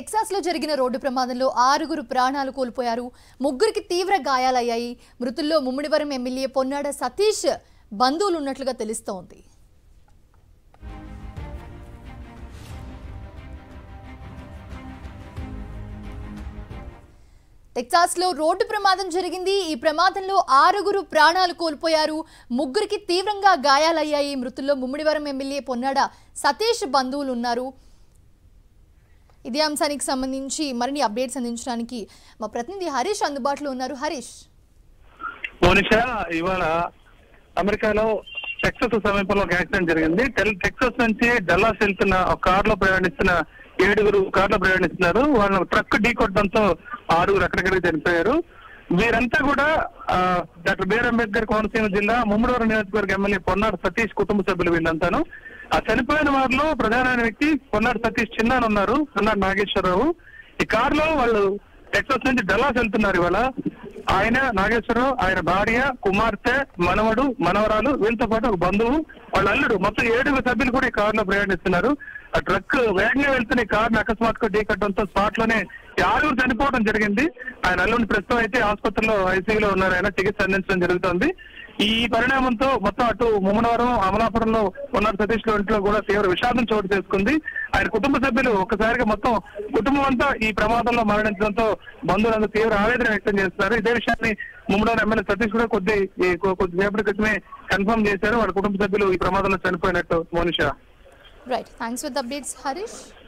Texas లో జరిగిన road ప్రమాదంలో ఆరుగురు ప్రాణాలు కోల్పోయారు ముగ్గురికి తీవ్ర గాయాలయ్యాయి మృతుల్లో ముమ్మిడివరం ఎమ్మెల్యే పొన్నాడ సతీష్ బంధువులు ఉన్నట్లుగా తెలుస్తోంది టెక్సాస్ లో రోడ్డు ప్రమాదం జరిగింది ఈ ప్రమాదంలో ఆరుగురు ప్రాణాలు కోల్పోయారు ముగ్గురికి తీవ్రంగా గాయాలయ్యాయి మృతుల్లో ముమ్మిడివరం ఎమ్మెల్యే పొన్నాడ సతీష్ బంధువులు ఉన్నారు ఇదే అంశానికి సంబంధించి మరిన్ని అప్డేట్స్ అందించడానికి మా ప్రతినిధి హరీష్ అందుబాటులో ఉన్నారు హరీష్ మోనిష ఇవాళ అమెరికాలో టెక్సస్ సమీపంలో ఒక యాక్సిడెంట్ జరిగింది టెల్- టెక్సస్ నుంచి డల్లాస్ వెళ్తున్న ఒక కార్ లో ప్రయాణిస్తున్న ఏడుగురు కార్ లో ప్రయాణిస్తున్నారు వాళ్ళ ట్రక్ ఢీ కొట్టడంతో ఆరుగురు అక్కడిక్కడికి చనిపోయారు వీరంతా కూడా ఆ, డాక్టర్ బిఆర్ అంబేద్కర్ కోనసీమ జిల్లా ముమ్మడివరం నియోజకవర్గ ఎమ్మెల్యే పొన్నాడు సతీష్ కుటుంబ సభ్యులు వీళ్ళంతాను ఆ చనిపోయిన వారిలో ప్రధానమైన వ్యక్తి పొన్నాడు సతీష్ చిన్నాను ఉన్నారు పొన్నాడు నాగేశ్వరరావు ఈ కార్ లో వాళ్ళు టెక్సస్ నుంచి డల్లాస్ వెళ్తున్నారు ఇవాళ ఆయన నాగేశ్వరరావు ఆయన భార్య కుమార్తె మనవడు మనవరాలు వీళ్ళతో పాటు ఒక బంధువు వాళ్ళ అల్లుడు మొత్తం ఏడుగురు సభ్యులు కూడా ఈ కార్ లో ప్రయాణిస్తున్నారు ఆ ట్రక్ వేగంగా వెళ్తున్న ఈ కార్ అకస్మాత్తుగా ఢీకట్టడంతో స్పాట్ లోనే ఈ ఆరుగురు చనిపోవడం జరిగింది ఆయన అల్లుడిని ప్రస్తుతం అయితే ఆసుపత్రిలో ఐసీయూలో ఉన్నారు ఆయన చికిత్స అందించడం జరుగుతోంది ఈ పరిణామంతో మొత్తం అటు ముమ్మనవరం అమలాపురంలో ఉన్న సతీష్ లో ఇంట్లో కూడా తీవ్ర విషాదం చోటు చేసుకుంది ఆయన కుటుంబ సభ్యులు ఒక్కసారిగా మొత్తం కుటుంబం అంతా ఈ ప్రమాదంలో మరణించడంతో బంధువులందరూ తీవ్ర ఆవేదన వ్యక్తం చేస్తున్నారు ఇదే విషయాన్ని ముమ్మనవరం ఎమ్మెల్యే సతీష్ కూడా కొద్ది ఈ కొ- కొద్దిసేపటి క్రితమే కన్ఫర్మ్ చేశారు వాళ్ళ కుటుంబ సభ్యులు ఈ ప్రమాదంలో చనిపోయినట్టు Monisha right thanks for the updates Harish